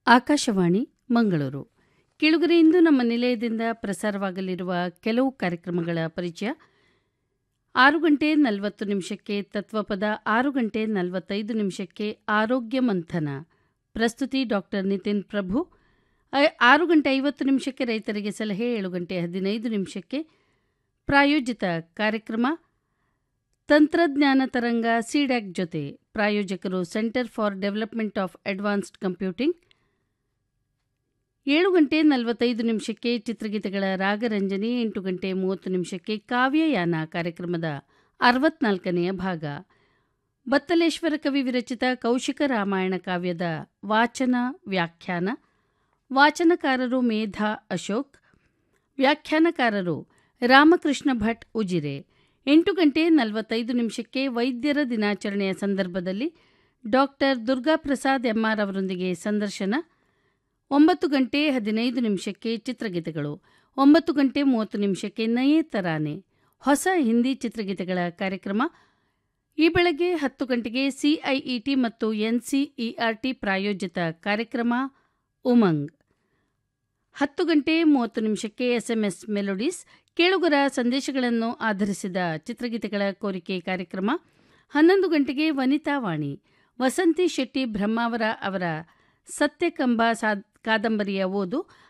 ಆಕಾಶವಾಣಿ ಮಂಗಳೂರು ಕಿಳುಗರೆ ಇಂದು ನಮ್ಮ ನಿಲಯದಿಂದ ಪ್ರಸಾರವಾಗಲಿರುವ ಕೆಲವು ಕಾರ್ಯಕ್ರಮಗಳ ಪರಿಚಯ ಆರು ಗಂಟೆ ನಲವತ್ತು ನಿಮಿಷಕ್ಕೆ ತತ್ವಪದ ಆರು ಗಂಟೆ ನಲವತ್ತೈದು ನಿಮಿಷಕ್ಕೆ ಆರೋಗ್ಯ ಮಂಥನ ಪ್ರಸ್ತುತಿ ಡಾಕ್ಟರ್ ನಿತಿನ್ ಪ್ರಭು ಐ- ಆರು ಗಂಟೆ ಐವತ್ತು ನಿಮಿಷಕ್ಕೆ ರೈತರಿಗೆ ಸಲಹೆ ಏಳು ಗಂಟೆ ಹದಿನೈದು ನಿಮಿಷಕ್ಕೆ ಪ್ರಾಯೋಜಿತ ಕಾರ್ಯಕ್ರಮ ತಂತ್ರಜ್ಞಾನ ತರಂಗ ಸಿಡ್ಯಾಕ್ ಜೊತೆ ಪ್ರಾಯೋಜಕರು centre for development of advanced computing ಏಳು ಗಂಟೆ ನಲವತ್ತೈದು ನಿಮಿಷಕ್ಕೆ ಚಿತ್ರಗೀತೆಗಳ ರಾಗರಂಜನೆ ಎಂಟು ಗಂಟೆ ಮೂವತ್ತು ನಿಮಿಷಕ್ಕೆ ಕಾವ್ಯಯಾನ ಕಾರ್ಯಕ್ರಮದ ಅರವತ್ನಾಲ್ಕನೆಯ ಭಾಗ ಬತ್ತಲೇಶ್ವರ ಕವಿ ವಿರಚಿತ ಕೌಶಿಕ ರಾಮಾಯಣ ಕಾವ್ಯದ ವಾಚನ ವ್ಯಾಖ್ಯಾನ ವಾಚನಕಾರರು ಮೇಧಾ ಅಶೋಕ್ ವ್ಯಾಖ್ಯಾನಕಾರರು ರಾಮಕೃಷ್ಣ ಭಟ್ ಉಜಿರೆ ಎಂಟು ಗಂಟೆ ನಲವತ್ತೈದು ನಿಮಿಷಕ್ಕೆ ವೈದ್ಯರ ದಿನಾಚರಣೆಯ ಸಂದರ್ಭದಲ್ಲಿ ಡಾಕ್ಟರ್ ದುರ್ಗಾಪ್ರಸಾದ್ ಎಂಆರ್ ಅವರೊಂದಿಗೆ ಸಂದರ್ಶನ ಒಂಬತ್ತು ಗಂಟೆ ಹದಿನೈದು ನಿಮಿಷಕ್ಕೆ ಚಿತ್ರಗೀತೆಗಳು ಒಂಬತ್ತು ಗಂಟೆ ಮೂವತ್ತು ನಿಮಿಷಕ್ಕೆ ನಯೇ ತರಾನೆ ಹೊಸ ಹಿಂದಿ ಚಿತ್ರಗೀತೆಗಳ ಕಾರ್ಯಕ್ರಮ ಈ ಬೆಳಗ್ಗೆ ಹತ್ತು ಗಂಟೆಗೆ ಸಿಐಇಟಿ ಮತ್ತು ಎನ್ಸಿಇಆರ್ಟಿ ಪ್ರಾಯೋಜಿತ ಕಾರ್ಯಕ್ರಮ ಉಮಂಗ್ ಹತ್ತು ಗಂಟೆ ಮೂವತ್ತು ನಿಮಿಷಕ್ಕೆ ಎಸ್ಎಂಎಸ್ ಮೆಲೋಡೀಸ್ ಕೇಳುಗರ ಸಂದೇಶಗಳನ್ನು ಆಧರಿಸಿದ ಚಿತ್ರಗೀತೆಗಳ ಕೋರಿಕೆ ಕಾರ್ಯಕ್ರಮ ಹನ್ನೊಂದು ಗಂಟೆಗೆ ವನಿತಾ ವಾಣಿ ವಸಂತಿ ಶೆಟ್ಟಿ ಬ್ರಹ್ಮಾವರ ಅವರ ಸತ್ಯಕಂಬ ಸಾ ಕಾದಂಬರಿಯ ಓದು